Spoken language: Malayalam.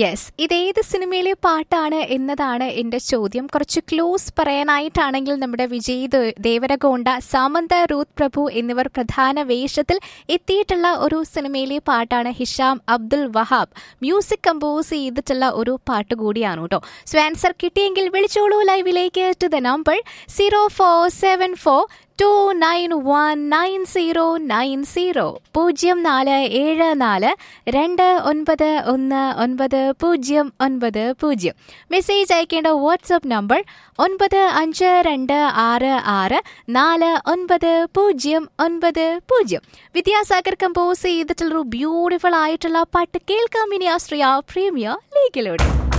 യെസ് ഇതേത് സിനിമയിലെ പാട്ടാണ് എന്നതാണ് എന്റെ ചോദ്യം കുറച്ച് ക്ലോസ് പറയാനായിട്ടാണെങ്കിൽ നമ്മുടെ വിജയ് ദേ- ദേവരഗോണ്ട സാമന്ത റൂത്ത് പ്രഭു എന്നിവർ പ്രധാന വേഷത്തിൽ എത്തിയിട്ടുള്ള ഒരു സിനിമയിലെ പാട്ടാണ് ഹിഷാം അബ്ദുൽ വഹാബ് മ്യൂസിക് കമ്പോസ് ചെയ്തിട്ടുള്ള ഒരു പാട്ട് കൂടിയാണ് കേട്ടോ സോ ആൻസർ കിട്ടിയെങ്കിൽ വിളിച്ചോളൂ ലൈവിലേക്ക് to the number zero four seven four two nine one nine zero nine zero പൂജ്യം നാല് ഏഴ് നാല് രണ്ട് ഒൻപത് ഒന്ന് ഒൻപത് പൂജ്യം ഒൻപത് പൂജ്യം മെസ്സേജ് അയക്കേണ്ട വാട്സപ്പ് നമ്പർ ഒൻപത് അഞ്ച് രണ്ട് ആറ് ആറ് നാല് ഒൻപത് പൂജ്യം ഒൻപത് പൂജ്യം വിദ്യാസാഗർ കമ്പോസ് ചെയ്തിട്ടുള്ളൊരു ബ്യൂട്ടിഫുൾ ആയിട്ടുള്ള പാട്ട് കേൾക്കാം ഇനി ആശ്രയ പ്രീമിയർ ലീഗിലൂടെ